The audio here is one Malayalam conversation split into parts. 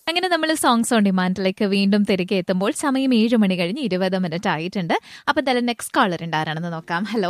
അങ്ങനെ നമ്മൾ സോങ്സ് ഓൺ ഡിമാൻഡിലേക്ക് വീണ്ടും തിരികെ എത്തുമ്പോൾ സമയം ഏഴ് മണി കഴിഞ്ഞ് ഇരുപത് മിനിറ്റ് ആയിട്ടുണ്ട് അപ്പൊ എന്തായാലും നെക്സ്റ്റ് കോളർ ഉണ്ട് ആരാണെന്ന് നോക്കാം ഹലോ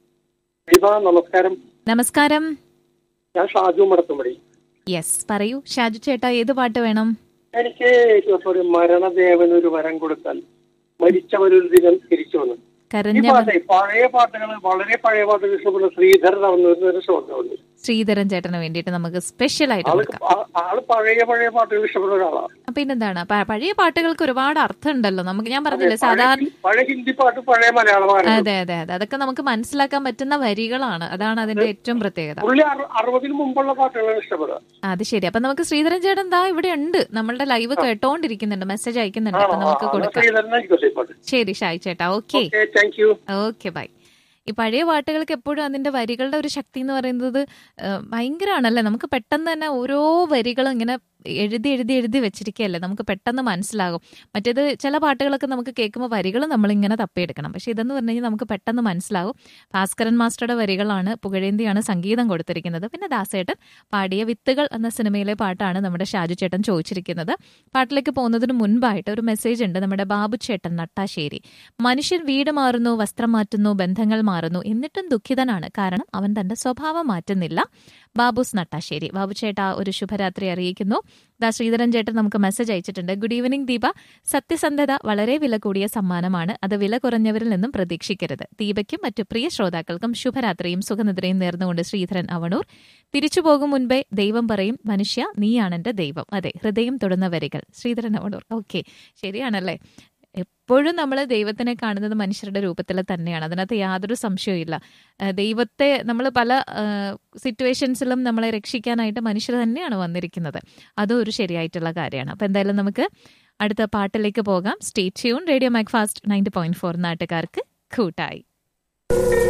ദീപ നമസ്കാരം നമസ്കാരം ഞാൻ ഷാജു മടത്തുമടി യെസ് പറയൂ ഷാജു ചേട്ടാ ഏത് പാട്ട് വേണം എനിക്ക് ഒരു മരണദേവൻ ഒരു വരം കൊടുത്താൽ മരിച്ചവരൊരു ദിനം തിരിച്ചു വന്നു ഈ കരഞ്ഞ പാട്ട് പഴയ പാട്ടുകൾ വളരെ പഴയ പാട്ടുകൾ ഇഷ്ടപ്പെടുന്ന ശ്രീധരൻ അവന്നൊരു ഒരു ശ്രോതാവുണ്ട് ശ്രീധരൻ ചേട്ടന് വേണ്ടിയിട്ട് നമുക്ക് സ്പെഷ്യൽ ആയിട്ട് ആള് കൊടുക്കാം ആ- ആള് പഴയ പഴയ പാട്ടുകൾ ഇഷ്ടപ്പെടുന്ന ഒരാളാണ് പിന്നെന്താണ് പ- പഴയ പാട്ടുകൾക്ക് ഒരുപാട് അർത്ഥം ഉണ്ടല്ലോ നമുക്ക് ഞാൻ പറഞ്ഞില്ലേ സാധാരണ പഴയ- പഴയ ഹിന്ദി പാട്ട് പഴയ മലയാളം പാട്ട് അതെ അതെ അതെ അതൊക്കെ നമുക്ക് മനസ്സിലാക്കാൻ പറ്റുന്ന വരികളാണ് അതാണ് അതിന്റെ ഏറ്റവും പ്രത്യേകത പുള്ളി അറു- അറുപതിന് മുമ്പുള്ള പാട്ടുകളാണ് ഇഷ്ടപ്പെടുക അത് ശരി അപ്പൊ നമുക്ക് ശ്രീധരൻ ചേട്ടൻ ദാ ഇവിടെ ഉണ്ട് നമ്മളുടെ ലൈവ് കേട്ടോണ്ടിരിക്കുന്നുണ്ട് മെസ്സേജ് അയക്കുന്നുണ്ട് അപ്പൊ നമുക്ക് കൊടുക്കാം ശ്രീധരനായിരിക്കും ഈ പാട്ട് ശരി ഷായ് ചേട്ടാ okay okay thank you okay bye ഈ പഴയ പാട്ടുകൾക്ക് എപ്പോഴും അതിന്റെ വരികളുടെ ഒരു ശക്തി എന്ന് പറയുന്നത് ഏഹ്, ഭയങ്കരമാണല്ലേ നമുക്ക് പെട്ടെന്ന് തന്നെ ഓരോ വരികളും ഇങ്ങനെ എഴുതി എഴുതി എഴുതി വെച്ചിരിക്കുകയല്ലേ നമുക്ക് പെട്ടെന്ന് മനസ്സിലാകും മറ്റേത് ചില പാട്ടുകളൊക്കെ നമുക്ക് കേൾക്കുമ്പോൾ വരികൾ നമ്മളിങ്ങനെ തപ്പിയെടുക്കണം പക്ഷെ ഇതെന്ന് പറഞ്ഞു കഴിഞ്ഞാൽ നമുക്ക് പെട്ടെന്ന് മനസ്സിലാകും ഭാസ്കരൻ മാസ്റ്ററുടെ വരികളാണ് പുകഴേന്തിയാണ് സംഗീതം കൊടുത്തിരിക്കുന്നത് പിന്നെ ദാസേട്ടൻ പാടിയ വിത്തുകൾ എന്ന സിനിമയിലെ പാട്ടാണ് നമ്മുടെ ഷാജു ചേട്ടൻ ചോദിച്ചിരിക്കുന്നത് പാട്ടിലേക്ക് പോകുന്നതിന് മുൻപായിട്ട് ഒരു മെസ്സേജ് ഉണ്ട് നമ്മുടെ ബാബു ചേട്ടൻ നട്ടാശ്ശേരി മനുഷ്യൻ വീട് മാറുന്നു വസ്ത്രം മാറ്റുന്നു ബന്ധങ്ങൾ മാറുന്നു എന്നിട്ടും ദുഃഖിതനാണ് കാരണം അവൻ തന്റെ സ്വഭാവം മാറ്റുന്നില്ല ബാബുസ് നട്ടാശ്ശേരി ബാബു ചേട്ടാ ഒരു ശുഭരാത്രി അറിയിക്കുന്നു ദാ ശ്രീധരൻ ചേട്ടൻ നമുക്ക് മെസ്സേജ് അയച്ചിട്ടുണ്ട് ഗുഡ് ഈവനിങ് ദീപ സത്യസന്ധത വളരെ വില കൂടിയ സമ്മാനമാണ് അത് വില കുറഞ്ഞവരിൽ നിന്നും പ്രതീക്ഷിക്കരുത് ദീപയ്ക്കും മറ്റു പ്രിയ ശ്രോതാക്കൾക്കും ശുഭരാത്രിയും സുഖനിദ്രയും നേർന്നുകൊണ്ട് ശ്രീധരൻ അവണൂർ തിരിച്ചു പോകും മുൻപേ ദൈവം പറയും മനുഷ്യ നീയാണെന്റെ ദൈവം അതെ ഹൃദയം തൊടുന്ന വരികൾ ശ്രീധരൻ അവണൂർ ഓക്കെ ശരിയാണല്ലേ എപ്പോഴും നമ്മൾ ദൈവത്തിനെ കാണുന്നത് മനുഷ്യരുടെ രൂപത്തിൽ തന്നെയാണ് അതിനകത്ത് യാതൊരു സംശയവും ഏഹ് ദൈവത്തെ നമ്മൾ പല സിറ്റുവേഷൻസിലും നമ്മളെ രക്ഷിക്കാനായിട്ട് മനുഷ്യർ തന്നെയാണ് വന്നിരിക്കുന്നത് അതും ഒരു ശരിയായിട്ടുള്ള കാര്യമാണ് അപ്പം എന്തായാലും നമുക്ക് അടുത്ത പാട്ടിലേക്ക് പോകാം stay tune radio Mac fast ninety point four നാട്ടുകാർക്ക് കൂട്ടായി